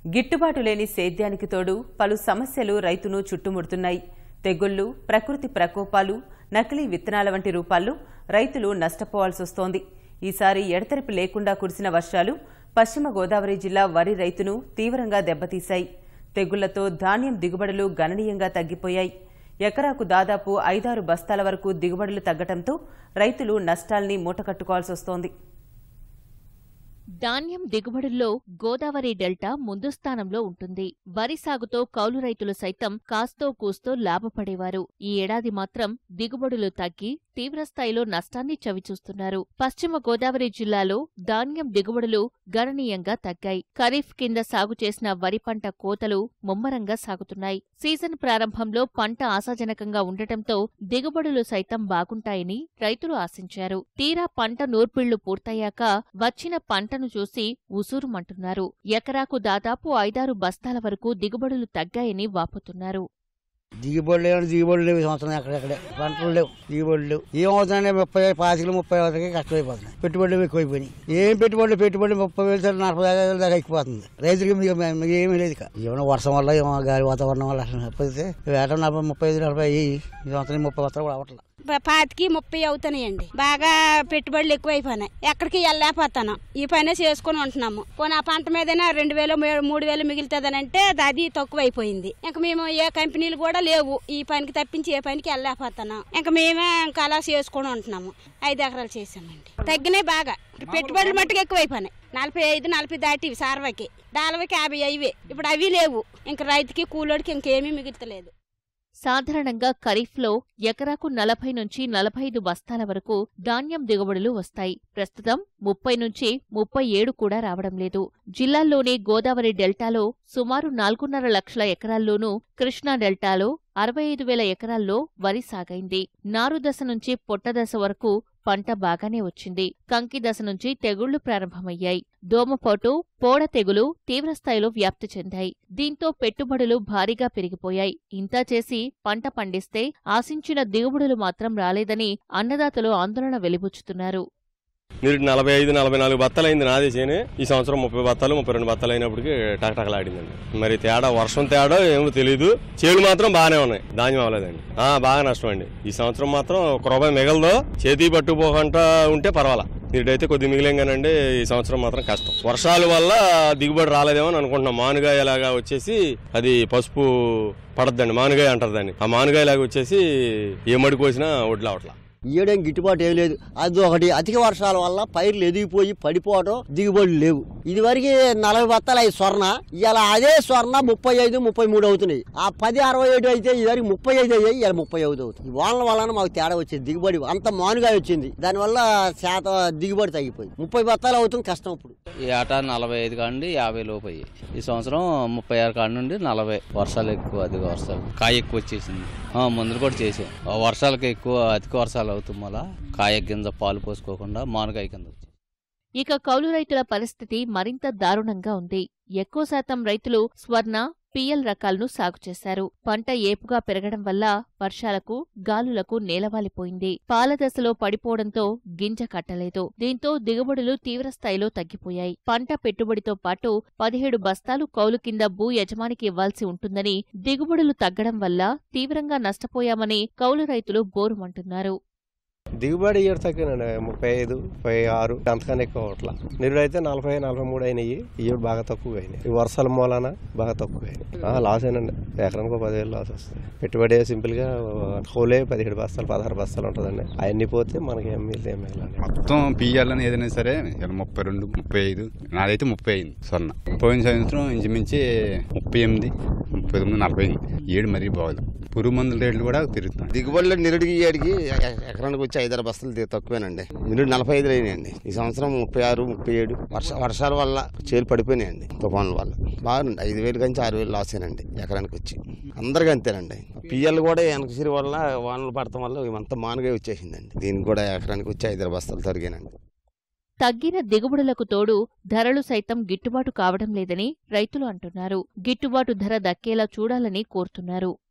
గిట్టుబాటు లేని సేద్యానికి తోడు పలు సమస్యలు రైతును చుట్టుముడుతున్నాయి తెగుళ్లు ప్రకృతి ప్రకోపాలు నకిలీ విత్తనాల వంటి రూపాల్లో రైతులు నష్టపోవాల్సొస్తోంది ఈసారి ఎడతెరిపి లేకుండా కురిసిన వర్షాలు పశ్చిమ గోదావరి జిల్లా వరి రైతును తీవ్రంగా దెబ్బతీశాయి తెగుళ్లతో ధాన్యం దిగుబడులు గణనీయంగా తగ్గిపోయాయి ఎకరాకు దాదాపు ఐదారు బస్తాల వరకు దిగుబడులు తగ్గటంతో రైతులు నష్టాల్ని మూటకట్టుకోవాల్సొస్తోంది ధాన్యం దిగుబడుల్లో గోదావరి డెల్టా ముందు స్థానంలో ఉంటుంది వరి సాగుతో కౌలు రైతులు సైతం కాస్తో కూస్తో లాభపడేవారు ఈ ఏడాది మాత్రం దిగుబడులు తగ్గి తీవ్రస్థాయిలో నష్టాన్ని చవిచూస్తున్నారు పశ్చిమ గోదావరి జిల్లాలో ధాన్యం దిగుబడులు గణనీయంగా తగ్గాయి ఖరీఫ్ కింద సాగు చేసిన వరి పంట కోతలు ముమ్మరంగా సాగుతున్నాయి సీజన్ ప్రారంభంలో పంట ఆశాజనకంగా ఉండటంతో దిగుబడులు సైతం బాగుంటాయని రైతులు ఆశించారు తీరా పంట నూర్పిళ్లు పూర్తయ్యాక వచ్చిన పంటను చూసి ఉసూరుమంటున్నారు ఎకరాకు దాదాపు ఐదారు బస్తాల వరకు దిగుబడులు తగ్గాయని వాపోతున్నారు దిగుబడి లేవు దిగుబడి లేవు ఈ సంవత్సరం ఎక్కడెక్కడే పంటలు లేవు దిగుబడి లేవు ఏమవుతుందంటే ముప్పై పాతికలు ముప్పై వరకు కష్టమైపోతున్నాయి పెట్టుబడులు ఎక్కువైపోయినాయి ఏం పెట్టుబడులు పెట్టుబడి ముప్పై వేలు సార్ నలభై ఐదు వేల దాకా ఎక్కిపోతుంది రైతులకి మీకు మీకు ఏమీ లేదు ఇక ఏమైనా వర్షం వల్ల ఏమో గాలి వాతావరణం వల్ల లేకపోతే వేట నలభై ముప్పై ఐదు నలభై అయ్యి ఈ సంవత్సరం ముప్పై వస్తారు కూడా అవ్వట్లేదు ప- పాతికి ముప్పై అవుతున్నాయండి బాగా పెట్టుబడులు ఎక్కువ అయిపోయినాయి ఎక్కడికి వెళ్ళలేకపోతాను ఈ పనే చేసుకుని ఉంటున్నాము పోనీ ఆ పంట మీదైనా రెండు వేలు మే- మూడు వేలు మిగులుతుందని అంటే అది తక్కువ అయిపోయింది ఇంకా మేము ఏ కంపెనీలు కూడా లేవు ఈ పనికి తప్పించి ఏ పనికి వెళ్ళలేకపోతున్నాం ఇంకా మేమే ఇంకా అలా చేసుకుని ఉంటున్నాము ఐదు ఎకరాలు చేసామండి తగ్గినాయి బాగా పెట్టుబడులు మట్టుకు ఎక్కువ అయిపోయినాయి నలభై ఐదు నలభై దాటివి సార్వకి డాలవకి యాభై అవి ఇప్పుడు అవి లేవు ఇంకా రైతుకి కూలోడికి ఇంకేమీ మిగులుతలేదు సాధారణంగా ఖరీఫ్లో ఎకరాకు నలభై నుంచి నలభై ఐదు బస్తాల వరకు ధాన్యం దిగుబడులు వస్తాయి ప్రస్తుతం ముప్పై నుంచి ముప్పై ఏడు కూడా రావడం లేదు జిల్లాల్లోని గోదావరి డెల్టాలో సుమారు నాలుగున్నర లక్షల ఎకరాల్లోనూ కృష్ణా డెల్టాలో అరవై ఐదు వేల ఎకరాల్లో వరి సాగైంది నారు దశ నుంచి పొట్ట దశ వరకు పంట బాగానే వచ్చింది కంకి దశ నుంచి తెగుళ్లు ప్రారంభమయ్యాయి దోమపోటు పోడ తెగులు తీవ్రస్థాయిలో వ్యాప్తి చెందాయి దీంతో పెట్టుబడులు భారీగా పెరిగిపోయాయి ఇంతా చేసి పంట పండిస్తే ఆశించిన దిగుబడులు మాత్రం రాలేదని అన్నదాతలు ఆందోళన వెలిబుచ్చుతున్నారు మీరు నలభై ఐదు నలభై నాలుగు బత్తాలు అయింది నాదే చేను ఈ సంవత్సరం ముప్పై బత్తాలు ముప్పై రెండు బత్తాలు అయినప్పటికీ టకటకలాడిందండి మరి తేడా వర్షం తేడా ఏమో తెలియదు చేలు మాత్రం బాగానే ఉన్నాయి ధాన్యం అవ్వలేదండి ఆ, బాగా నష్టం అండి ఈ సంవత్సరం మాత్రం ఒక రూపాయి మిగలదో చేతి పట్టుకోకుండా ఉంటే పర్వాలా నీటైతే కొద్ది మిగిలేం కానండి ఈ సంవత్సరం మాత్రం కష్టం వర్షాల వల్ల దిగుబడి రాలేదేమో అని అనుకుంటున్నాం మానుగాయ లాగా వచ్చేసి అది పసుపు పడద్దండి మానుగాయ అంటారు దాన్ని ఆ మానుగాయ లాగా వచ్చేసి ఏ మడి కోసినా ఒడ్లు అవట్లా ఏడేం గిట్టుబాటు ఏం లేదు అది ఒకటి అధిక వర్షాల వల్ల పైర్లు ఎదిగిపోయి పడిపోవడం దిగుబడులు లేవు ఇది వరకు నలభై బత్తాలు అయి స్వర్ణ ఇలా అదే స్వర్ణ ముప్పై ఐదు ముప్పై మూడు అవుతున్నాయి ఆ పది అరవై ఏడు అయితే ఇదివరకు ముప్పై ఐదు అయ్యాయి ఇలా ముప్పై ఐదు అవుతుంది ఈ వానల వలన మాకు తేడా వచ్చింది దిగుబడి అంత మానుగా వచ్చింది దానివల్ల శాతం దిగుబడి తగ్గిపోయింది ముప్పై బత్తాలు అవుతుంది కష్టం ఇప్పుడు ఈ ఆట నలభై ఐదు కాండి యాభై లోపు అయ్యాయి ఈ సంవత్సరం ముప్పై ఆరు కాడ నుండి నలభై వర్షాలు ఎక్కువ అధిక వర్షాలు కాయ ఎక్కువ వచ్చేసింది ఆ, మందులు కూడా చేసాం ఆ వర్షాలకు ఎక్కువ అధిక వర్షాలు అవుతుంది వల్ల కాయ కింద పాలు పోసుకోకుండా మానుకాయ కింద వచ్చేసింది. ఇక కౌలు రైతుల పరిస్థితి మరింత దారుణంగా ఉంది ఎక్కువ శాతం రైతులు స్వర్ణ పిఎల్ రకాలను సాగు చేశారు పంట ఏపుగా పెరగడం వల్ల వర్షాలకు గాలులకు నేలవాలిపోయింది పాలదశలో పడిపోవడంతో గింజ కట్టలేదు దీంతో దిగుబడులు తీవ్రస్థాయిలో తగ్గిపోయాయి పంట పెట్టుబడితో పాటు పదిహేడు బస్తాలు కౌలు కింద భూ యజమానికి ఇవ్వాల్సి ఉంటుందని దిగుబడులు తగ్గడం వల్ల తీవ్రంగా నష్టపోయామని కౌలు రైతులు బోరుమంటున్నారు దిగుబడి ఈ ఏడు తగ్గినండి ముప్పై ఐదు ముప్పై ఆరు అంతకన్నా ఎక్కువ అవట్లా నిరుడు అయితే నలభై నలభై మూడు అయినాయి ఈ ఏడు బాగా తక్కువ అయినాయి ఈ వర్షాల మూలాన బాగా తక్కువ అయినాయి ఆ, లాస్ అయినండి ఎకరానికి ఒక పదివేలు లాస్ వస్తుంది పెట్టుబడి సింపుల్ గా హోలే పదిహేడు బస్తాలు పదహారు బస్తాలు ఉంటుందండి అవన్నీ పోతే మనకి ఏం మిగిలితే ఏం మిగలండి మొత్తం పియ్యాలని ఏదైనా సరే ఇలా ముప్పై రెండు ముప్పై ఐదు నాదైతే ముప్పై అయింది స్వర్ణ పోయిన సంవత్సరం ఇంచుమించి ముప్పై ఎనిమిది ముప్పై తొమ్మిది నలభై అయింది ఏడు మరీ బాగుంది పురుగు మందుల రేట్లు కూడా తిరుగుతున్నాయి దిగుబడిలో నిరుడికి ఏడికి ఎకరానికి వచ్చి ఐదారు బస్తాలు ది- తక్కువేనండి నిరుడు నలభై ఐదు అయినాయండి ఈ సంవత్సరం ముప్పై ఆరు ముప్పై ఏడు వర్ష వర్షాల వల్ల చేలు పడిపోయినాయండి తుఫానుల వల్ల బాగుంది ఐదు వేలు కంచి ఆరు వేలు లాస్ అయినండి ఎకరానికి వచ్చి అందరికీ అంతేనండి పిఎల్ కూడా వెనకసిరి వల్ల వానలు పడటం వల్ల ఇవంతా మానుగా వచ్చేసిందండి దీనికి కూడా ఎకరానికి వచ్చి ఐదారు బస్తాలు తరిగానండి తగ్గిన దిగుబడులకు తోడు ధరలు సైతం గిట్టుబాటు కావడం లేదని రైతులు అంటున్నారు గిట్టుబాటు ధర దక్కేలా చూడాలని కోరుతున్నారు